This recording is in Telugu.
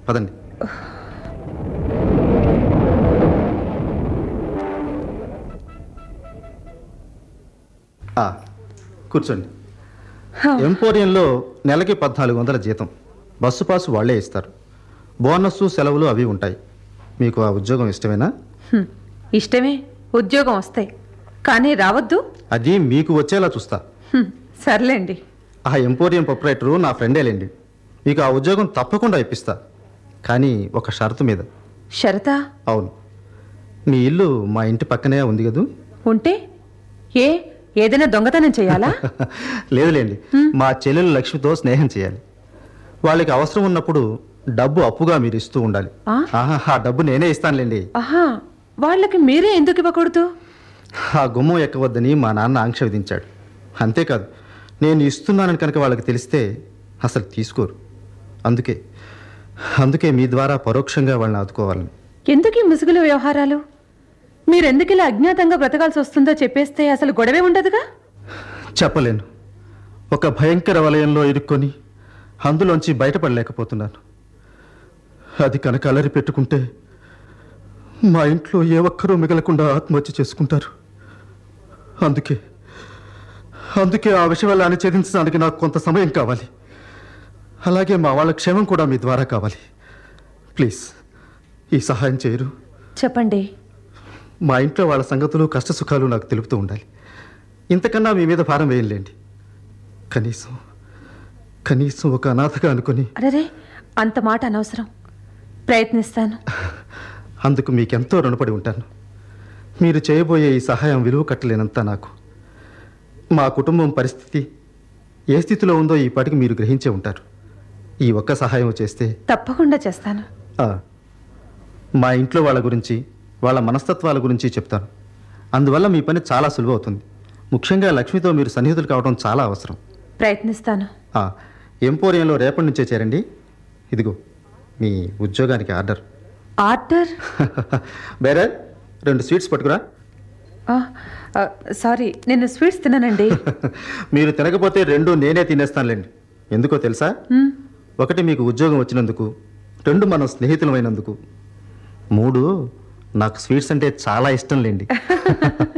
పదండి ఆ, కూర్చోండి ఎంపోరియంలో నెలకి పద్నాలుగు వందల జీతం బస్సు పాసు వాళ్ళే ఇస్తారు బోనస్ సెలవులు అవి ఉంటాయి మీకు ఆ ఉద్యోగం ఇష్టమేనా హ్మ్. ఇష్టమే ఉద్యోగం వస్తాయి కానీ రావద్దు అది మీకు వచ్చేలా చూస్తా హ్మ్. సర్లేండి ఆ ఎంపోరియం ప్రొపరేటరు నా ఫ్రెండేలేండి మీకు ఆ ఉద్యోగం తప్పకుండా ఇప్పిస్తా కానీ ఒక షరతు మీద షరతా అవును మీ ఇల్లు మా ఇంటి పక్కనే ఉంది కదూ ఉంటే ఏ ఏదైనా దొంగతనం చేయాలా లేదులేండి మా చెల్లెలు లక్ష్మితో స్నేహం చేయాలి వాళ్ళకి అవసరం ఉన్నప్పుడు డబ్బు అప్పుగా మీరు ఇస్తూ ఉండాలి ఆ? ఆహా, ఆ డబ్బు నేనే ఇస్తానులేండి ఆహా వాళ్ళకి మీరే ఎందుకు ఇవ్వకూడదు ఆ గుమ్మం ఎక్కవద్దని మా నాన్న ఆంక్ష విధించాడు అంతేకాదు నేను ఇస్తున్నానని కనుక వాళ్ళకి తెలిస్తే అసలు తీసుకోరు అందుకే అందుకే మీ ద్వారా పరోక్షంగా వాళ్ళని ఆదుకోవాలని ఎందుకు ఈ ముసుగుల వ్యవహారాలు మీరెందుకు ఇలా అజ్ఞాతంగా బ్రతకాల్సి వస్తుందో చెప్పేస్తే అసలు గొడవే ఉండదుగా చెప్పలేను ఒక భయంకర వలయంలో ఇరుక్కొని అందులోంచి బయటపడలేకపోతున్నాను అది కనుక అలరి పెట్టుకుంటే మా ఇంట్లో ఏ ఒక్కరూ మిగలకుండా ఆత్మహత్య చేసుకుంటారు అందుకే అందుకే ఆ విషయాన్ని ఛేదించడానికి నాకు కొంత సమయం కావాలి అలాగే మా వాళ్ళ క్షేమం కూడా మీ ద్వారా కావాలి ప్లీజ్ ఈ సహాయం చేయరు చెప్పండి మా ఇంట్లో వాళ్ళ సంగతులు కష్ట సుఖాలు నాకు తెలుపుతూ ఉండాలి ఇంతకన్నా మీ మీద భారం వేయలేండి కనీసం కనీసం ఒక అనాథగా అనుకుని అరే అంత మాట అనవసరం ప్రయత్నిస్తాను అందుకు మీకెంతో రుణపడి ఉంటాను మీరు చేయబోయే ఈ సహాయం విలువ కట్టలేనంత నాకు మా కుటుంబం పరిస్థితి ఏ స్థితిలో ఉందో ఈ పాటికి మీరు గ్రహించే ఉంటారు ఈ ఒక్క సహాయం చేస్తే తప్పకుండా చేస్తాను ఆ, మా ఇంట్లో వాళ్ళ గురించి వాళ్ళ మనస్తత్వాల గురించి చెప్తాను అందువల్ల మీ పని చాలా సులువు అవుతుంది ముఖ్యంగా లక్ష్మితో మీరు సన్నిహితులు కావడం చాలా అవసరం ప్రయత్నిస్తాను ఆ, ఎంపోరియంలో రేపటి నుంచే చేరండి ఇదిగో మీ ఉద్యోగానికి ఆర్డర్ ఆర్డర్ బేరే రెండు స్వీట్స్ పట్టుకురా ఆ, ఆ, సారీ నేను స్వీట్స్ తిన్నానండి మీరు తినకపోతే రెండు నేనే తినేస్తానులేండి ఎందుకో తెలుసా మ్, ఒకటి మీకు ఉద్యోగం వచ్చినందుకు రెండు మనం స్నేహితులమైనందుకు మూడు నాకు స్వీట్స్ అంటే చాలా ఇష్టం లేండి